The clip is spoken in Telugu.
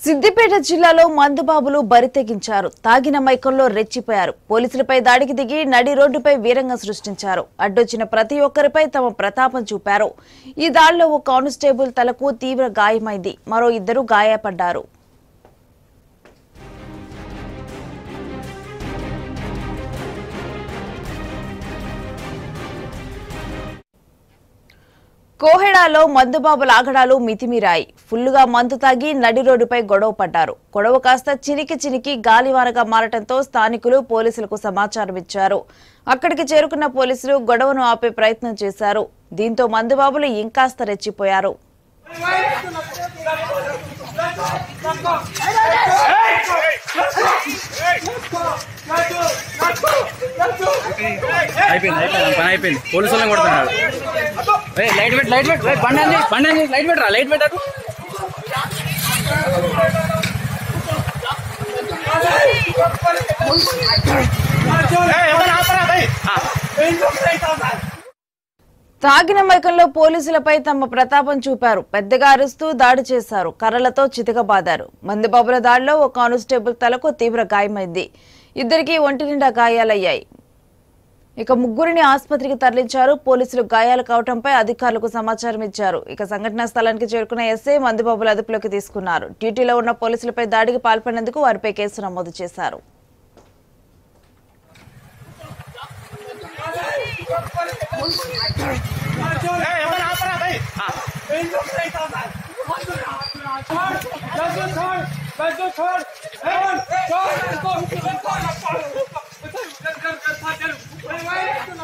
సిద్దిపేట జిల్లాలో మందుబాబులు బరితెగించారు తాగిన మైకంలో రెచ్చిపోయారు పోలీసులపై దాడికి దిగి నడి రోడ్డుపై వీరంగం సృష్టించారు అడ్డొచ్చిన ప్రతి ఒక్కరిపై తమ ప్రతాపం చూపారు ఈ దాడిలో ఓ కానిస్టేబుల్ తలకు తీవ్ర గాయమైంది మరో ఇద్దరు గాయపడ్డారు కోహెడాలో మందుబాబుల ఆగడాలు మితిమీరాయి ఫుల్లుగా మందు తాగి నడి రోడ్డుపై గొడవ పడ్డారు గొడవ కాస్త చినికి చినికి గాలివానగా మారటంతో స్థానికులు పోలీసులకు సమాచారం ఇచ్చారు అక్కడికి చేరుకున్న పోలీసులు గొడవను ఆపే ప్రయత్నం చేశారు దీంతో మందుబాబులు ఇంకాస్త రెచ్చిపోయారు అయిపోయింది అయిపోయింది పని అయిపోయింది పోలీసు వాళ్ళని కొడుతున్నాడు ఏయ్, లైట్ పెట్టి లైట్ పెట్టి బండి అంది బండి అంది లైట్ పెట్టరా లైట్ పెట్టకు తాగిన మైకంలో పోలీసులపై తమ ప్రతాపం చూపారు పెద్దగా అరుస్తూ దాడి చేశారు కర్రలతో చితకబాదారు మందుబాబుల దాడిలో ఓ కానిస్టేబుల్ తలకు తీవ్ర గాయమైంది ఇద్దరికి ఒంటి నిండా గాయాలయ్యాయి ఇక ముగ్గురిని ఆసుపత్రికి తరలించారు పోలీసులు గాయాలు కావడంపై అధికారులకు సమాచారం ఇచ్చారు ఇక సంఘటనా స్థలానికి చేరుకున్న ఎస్ఐ మందుబాబులు అదుపులోకి తీసుకున్నారు డ్యూటీలో ఉన్న పోలీసులపై దాడికి పాల్పడినందుకు వారిపై కేసు నమోదు చేశారు छोड़